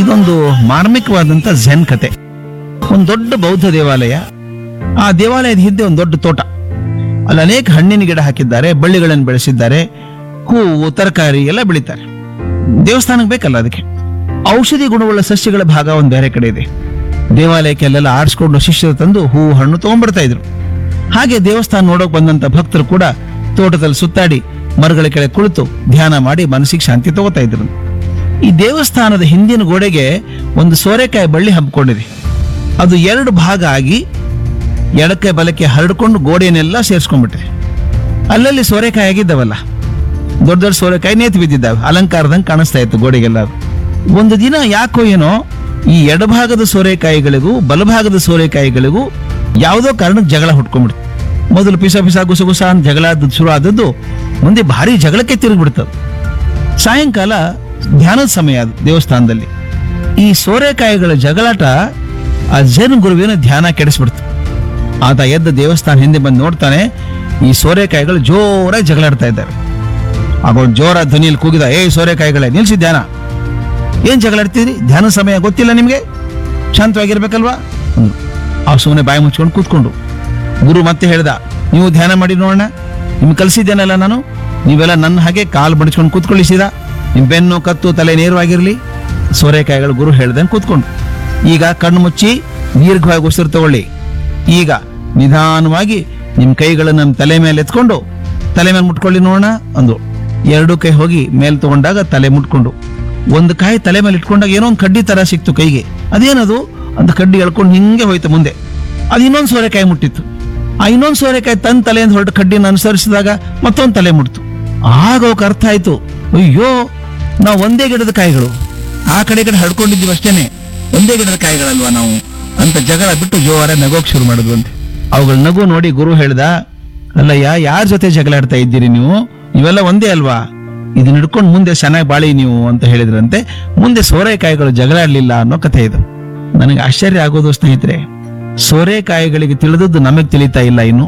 ಇದೊಂದು ಮಾರ್ಮಿಕವಾದಂಥ ಝೆನ್ ಕತೆ ಒಂದು ದೊಡ್ಡ ಬೌದ್ಧ ದೇವಾಲಯ ಆ ದೇವಾಲಯದ ಹಿಂದೆ ಒಂದು ದೊಡ್ಡ ತೋಟ ಅಲ್ಲಿ ಅನೇಕ ಹಣ್ಣಿನ ಗಿಡ ಹಾಕಿದ್ದಾರೆ ಬಳ್ಳಿಗಳನ್ನು ಬೆಳೆಸಿದ್ದಾರೆ ಹೂವು ತರಕಾರಿ ಎಲ್ಲ ಬೆಳೀತಾರೆ ದೇವಸ್ಥಾನಕ್ಕೆ ಬೇಕಲ್ಲ ಅದಕ್ಕೆ ಔಷಧಿ ಗುಣವುಳ್ಳ ಸಸ್ಯಗಳ ಭಾಗ ಒಂದು ಬೇರೆ ಕಡೆ ಇದೆ ದೇವಾಲಯಕ್ಕೆ ಅಲ್ಲೆಲ್ಲ ಆರಿಸ್ಕೊಂಡು ಶಿಷ್ಯರು ತಂದು ಹೂವು ಹಣ್ಣು ತಗೊಂಡ್ಬರ್ತಾ ಇದ್ರು ಹಾಗೆ ದೇವಸ್ಥಾನ ನೋಡೋಕ್ ಬಂದಂತ ಭಕ್ತರು ಕೂಡ ತೋಟದಲ್ಲಿ ಸುತ್ತಾಡಿ ಮರಗಳ ಕೆಳಗೆ ಕುಳಿತು ಧ್ಯಾನ ಮಾಡಿ ಮನಸ್ಸಿಗೆ ಶಾಂತಿ ತಗೋತಾ ಇದ್ರು ಈ ದೇವಸ್ಥಾನದ ಹಿಂದಿನ ಗೋಡೆಗೆ ಒಂದು ಸೋರೆಕಾಯಿ ಬಳ್ಳಿ ಹಬ್ಕೊಂಡಿದೆ ಅದು ಎರಡು ಭಾಗ ಆಗಿ ಎಡಕ್ಕೆ ಬಲಕ್ಕೆ ಹರಡ್ಕೊಂಡು ಗೋಡೆಯನ್ನೆಲ್ಲ ಸೇರಿಸ್ಕೊಂಡ್ಬಿಟ್ಟಿದೆ ಅಲ್ಲಲ್ಲಿ ಸೋರೆಕಾಯಿ ಆಗಿದ್ದವಲ್ಲ ದೊಡ್ಡ ದೊಡ್ಡ ಸೋರೆಕಾಯಿ ನೇತು ಬಿದ್ದಿದ್ದಾವೆ ಅಲಂಕಾರದಂಗೆ ಕಾಣಿಸ್ತಾ ಇತ್ತು ಗೋಡೆಗೆಲ್ಲ ಒಂದು ದಿನ ಯಾಕೋ ಏನೋ ಈ ಎಡಭಾಗದ ಸೋರೆಕಾಯಿಗಳಿಗೂ ಬಲಭಾಗದ ಸೋರೆಕಾಯಿಗಳಿಗೂ ಯಾವುದೋ ಕಾರಣಕ್ಕೆ ಜಗಳ ಹುಟ್ಕೊಂಡ್ಬಿಡ್ತು ಮೊದಲು ಪಿಸ ಪಿಸ ಗುಸ ಗುಸ ಅಂತ ಜಗಳ ಆದದ್ದು ಶುರು ಆದದ್ದು ಮುಂದೆ ಭಾರಿ ಜಗಳಕ್ಕೆ ತಿರುಗಿಬಿಡ್ತದೆ ಸಾಯಂಕಾಲ ಧ್ಯಾನದ ಸಮಯ ಅದು ದೇವಸ್ಥಾನದಲ್ಲಿ ಈ ಸೋರೆಕಾಯಿಗಳ ಜಗಳಾಟ ಆ ಜೈನ ಗುರುವಿನ ಧ್ಯಾನ ಕೆಡಿಸ್ಬಿಡ್ತು ಆತ ಎದ್ದ ದೇವಸ್ಥಾನ ಹಿಂದೆ ಬಂದು ನೋಡ್ತಾನೆ ಈ ಸೋರೆಕಾಯಿಗಳು ಜೋರಾಗಿ ಜಗಳಾಡ್ತಾ ಇದ್ದಾರೆ ಆಗ ಒಂದು ಜೋರ ಧ್ವನಿಯಲ್ಲಿ ಕೂಗಿದ ಏ ಸೋರೆಕಾಯಿಗಳೇ ನಿಲ್ಸಿ ಧ್ಯಾನ ಏನ್ ಜಗಳಾಡ್ತೀರಿ ಧ್ಯಾನ ಸಮಯ ಗೊತ್ತಿಲ್ಲ ನಿಮ್ಗೆ ಶಾಂತವಾಗಿರ್ಬೇಕಲ್ವಾ ಅಂದ್ರು. ಆ ಸುಮ್ಮನೆ ಬಾಯಿ ಮುಚ್ಕೊಂಡು ಕೂತ್ಕೊಂಡು ಗುರು ಮತ್ತೆ ಹೇಳ್ದ ನೀವು ಧ್ಯಾನ ಮಾಡಿ ನೋಡೋಣ ನಿಮ್ಗೆ ಕಲಿಸಿದ್ದೇನಲ್ಲ ನಾನು ನೀವೆಲ್ಲ ನನ್ನ ಹಾಗೆ ಕಾಲು ಬಡಿಸ್ಕೊಂಡು ಕೂತ್ಕೊಳ್ಳಿಸಿದ ನಿಮ್ ಬೆನ್ನು ಕತ್ತು ತಲೆ ನೇರವಾಗಿರ್ಲಿ ಸೋರೆಕಾಯಿಗಳು ಗುರು ಹೇಳ್ದಂಗೆ ಕೂತ್ಕೊಂಡು ಈಗ ಕಣ್ಣು ಮುಚ್ಚಿ ದೀರ್ಘವಾಗಿ ಉಸಿರು ತಗೊಳ್ಳಿ ಈಗ ನಿಧಾನವಾಗಿ ನಿಮ್ ಕೈಗಳನ್ನು ನಮ್ಮ ತಲೆ ಮೇಲೆ ಎತ್ಕೊಂಡು ತಲೆ ಮೇಲೆ ಮುಟ್ಕೊಳ್ಳಿ ನೋಡೋಣ ಅಂದು ಎರಡು ಕೈ ಹೋಗಿ ಮೇಲೆ ತಗೊಂಡಾಗ ತಲೆ ಮುಟ್ಕೊಂಡು ಒಂದು ಕಾಯಿ ತಲೆ ಮೇಲೆ ಇಟ್ಕೊಂಡಾಗ ಏನೋ ಒಂದು ಕಡ್ಡಿ ತರ ಸಿಕ್ತು ಕೈಗೆ ಅದೇನದು ಅಂತ ಕಡ್ಡಿ ಎಳ್ಕೊಂಡು ಹಿಂಗೆ ಹೋಯ್ತು ಮುಂದೆ ಅದು ಇನ್ನೊಂದು ಸೋರೆಕಾಯಿ ಮುಟ್ಟಿತ್ತು ಆ ಇನ್ನೊಂದು ಸೋರೆಕಾಯಿ ತನ್ನ ತಲೆಯಿಂದ ಹೊರಟ ಕಡ್ಡಿನ ಅನುಸರಿಸಿದಾಗ ಮತ್ತೊಂದು ತಲೆ ಮುಟ್ತು ಆಗ ಅವಕ್ಕೆ ಅರ್ಥ ಆಯ್ತು ಅಯ್ಯೋ ನಾವು ಒಂದೇ ಗಿಡದ ಕಾಯಿಗಳು ಆ ಕಡೆ ಈ ಕಡೆ ಹಡ್ಕೊಂಡಿದ್ದೀವಿ ಅಷ್ಟೇನೆ ಒಂದೇ ಗಿಡದ ಕಾಯಿಗಳಲ್ವಾ ನಾವು ಅಂತ ಜಗಳ ಬಿಟ್ಟು ಜೋರ ನಗೋಕ್ ಶುರು ಮಾಡಿದ್ವು ಅಂತೆ ಅವುಗಳ ನಗು ನೋಡಿ ಗುರು ಹೇಳ್ದ ಅಲ್ಲಯ್ಯ ಯಾರ ಜೊತೆ ಜಗಳ ಆಡ್ತಾ ಇದ್ದೀರಿ ನೀವು ಇವೆಲ್ಲ ಒಂದೇ ಅಲ್ವಾ ಇದನ್ನ ಹಿಡ್ಕೊಂಡು ಮುಂದೆ ಚೆನ್ನಾಗಿ ಬಾಳಿ ನೀವು ಅಂತ ಹೇಳಿದ್ರಂತೆ ಮುಂದೆ ಸೋರೆಕಾಯಿಗಳು ಜಗಳ ಆಡ್ಲಿಲ್ಲ ಅನ್ನೋ ಕಥೆ ಇದು ನನಗೆ ಆಶ್ಚರ್ಯ ಆಗೋದು ಸ್ನೇಹಿತರೆ ಸೋರೆಕಾಯಿಗಳಿಗೆ ತಿಳಿದದ್ದು ನಮಗೆ ತಿಳಿತಾ ಇಲ್ಲ ಇನ್ನು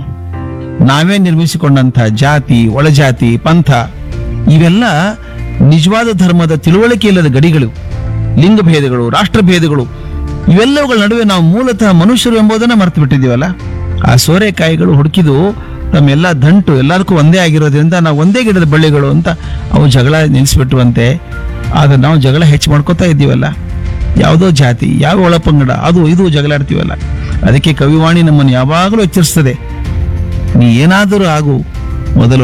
ನಾವೇ ನಿರ್ಮಿಸಿಕೊಂಡಂತ ಜಾತಿ ಒಳಜಾತಿ ಪಂಥ ಇವೆಲ್ಲ ನಿಜವಾದ ಧರ್ಮದ ತಿಳುವಳಿಕೆ ಇಲ್ಲದ ಗಡಿಗಳು ಲಿಂಗಭೇದಗಳು ರಾಷ್ಟ್ರಭೇದಗಳು ಇವೆಲ್ಲವುಗಳ ನಡುವೆ ನಾವು ಮೂಲತಃ ಮನುಷ್ಯರು ಎಂಬುದನ್ನ ಮರೆತು ಬಿಟ್ಟಿದ್ದೀವಲ್ಲ ಆ ಸೋರೆಕಾಯಿಗಳು ಹುಡುಕಿದು ತಮ್ಮೆಲ್ಲ ದಂಟು ಎಲ್ಲದಕ್ಕೂ ಒಂದೇ ಆಗಿರೋದ್ರಿಂದ ನಾವು ಒಂದೇ ಗಿಡದ ಬಳ್ಳಿಗಳು ಅಂತ ಅವು ಜಗಳ ನಿಲ್ಲಿಸ್ಬಿಟ್ಟುವಂತೆ ಆದ್ರೆ ನಾವು ಜಗಳ ಹೆಚ್ಚು ಮಾಡ್ಕೋತಾ ಇದ್ದೀವಲ್ಲ ಯಾವುದೋ ಜಾತಿ ಯಾವ ಒಳಪಂಗಡ ಅದು ಇದು ಜಗಳಾಡ್ತೀವಲ್ಲ ಅದಕ್ಕೆ ಕವಿವಾಣಿ ನಮ್ಮನ್ನು ಯಾವಾಗಲೂ ಎಚ್ಚರಿಸ್ತದೆ ನೀ ಏನಾದರೂ ಆಗು ಮೊದಲು